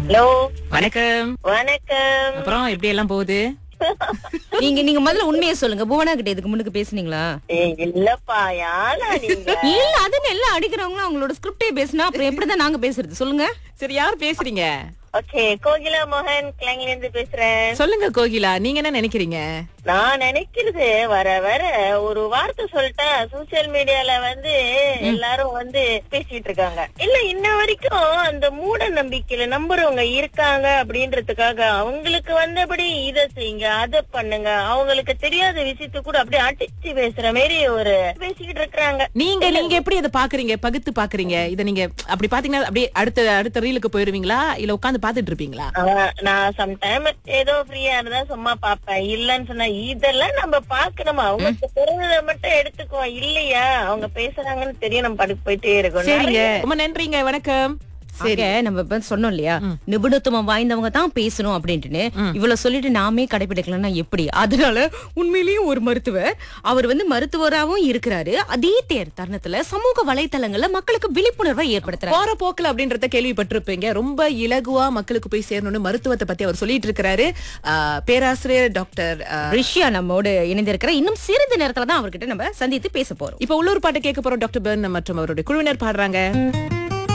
hello வணக்கம் வணக்கம் அப்புறம் எப்படி எல்லாம் போகுது நீங்க நீங்க முதல்ல உண்மையை சொல்லுங்க புவனா கிட்ட இதுக்கு முன்னுக்கு பேசுனீங்களா ஏய், இல்லப்பா யாரா நீங்க இல்ல அதுன்னு எல்லாம் அடிக்கிறவங்களும் அவங்களோட ஸ்கிரிப்டே பேசினா அப்புறம் எப்படிதான் நாங்க பேசுறது சொல்லுங்க சரி யார் பேசுறீங்க ஓகே கோகிலா மோகன் கிளாங்ல இருந்து பேசுறேன் சொல்லுங்க கோகிலா நீங்க என்ன நினைக்கிறீங்க நான் நினைக்கிறது வர வர ஒரு வார்த்தை சொல்லிட்டா சோசியல் மீடியால வந்து எல்லாரும் வந்து பேசிட்டு இருக்காங்க இல்ல இன்ன வரைக்கும் அந்த மூட நம்பிக்கையில நம்புறவங்க இருக்காங்க அப்படின்றதுக்காக அவங்களுக்கு வந்தபடி இத செய்யுங்க அத பண்ணுங்க அவங்களுக்கு தெரியாத விஷயத்த கூட அப்படியே அடிச்சு பேசுற மாதிரி ஒரு பேசிக்கிட்டு இருக்கிறாங்க நீங்க நீங்க எப்படி அதை பாக்குறீங்க பகுத்து பாக்குறீங்க இத நீங்க அப்படி பாத்தீங்கன்னா அப்படியே அடுத்த அடுத்த ரீலுக்கு போயிருவீங்களா இல்ல உட்கார்ந்து பாத்துட்டு இருப்பீங்களா ஆஹ் நான் சம்டைம் ஏதோ ஃப்ரீயா இருந்தா சும்மா பாப்பேன் இல்லன்னு சொன்னா இதெல்லாம் நம்ம பாக்கணுமா அவங்க பிறந்ததை மட்டும் எடுத்துக்குவோம் இல்லையா அவங்க பேசுறாங்கன்னு தெரியும் நம்ம படுக்க போயிட்டே இருக்கோம் சரிங்க ரொம்ப நன்றிங்க வணக்கம் சரி நம்ம இப்ப சொன்னோம் இல்லையா நிபுணத்துவம் வாய்ந்தவங்க தான் பேசணும் அப்படின்ட்டுன்னு இவ்வளவு சொல்லிட்டு நாமே கடைபிடிக்கலன்னா எப்படி அதனால உண்மையிலேயும் ஒரு மருத்துவர் அவர் வந்து மருத்துவராகவும் இருக்கிறாரு அதே தேர் தருணத்துல சமூக வலைத்தளங்கள்ல மக்களுக்கு விழிப்புணர்வை ஏற்படுத்துறாரு போற போக்குல அப்படின்றத கேள்விப்பட்டிருப்பீங்க ரொம்ப இலகுவா மக்களுக்கு போய் சேரணும்னு மருத்துவத்தை பத்தி அவர் சொல்லிட்டு இருக்கிறாரு ஆஹ், பேராசிரியர் டாக்டர் ஆஹ், ரிஷியா நம்மோடு இணைந்திருக்கிற இன்னும் சிறிது நேரத்துல தான் அவர்கிட்ட நம்ம சந்தித்து பேச போறோம் இப்ப உள்ளூர் பாட்டு கேட்க போறோம் டாக்டர் பெர்ன் மற்றும் அவருடைய குழுவினர் பாடுறாங்க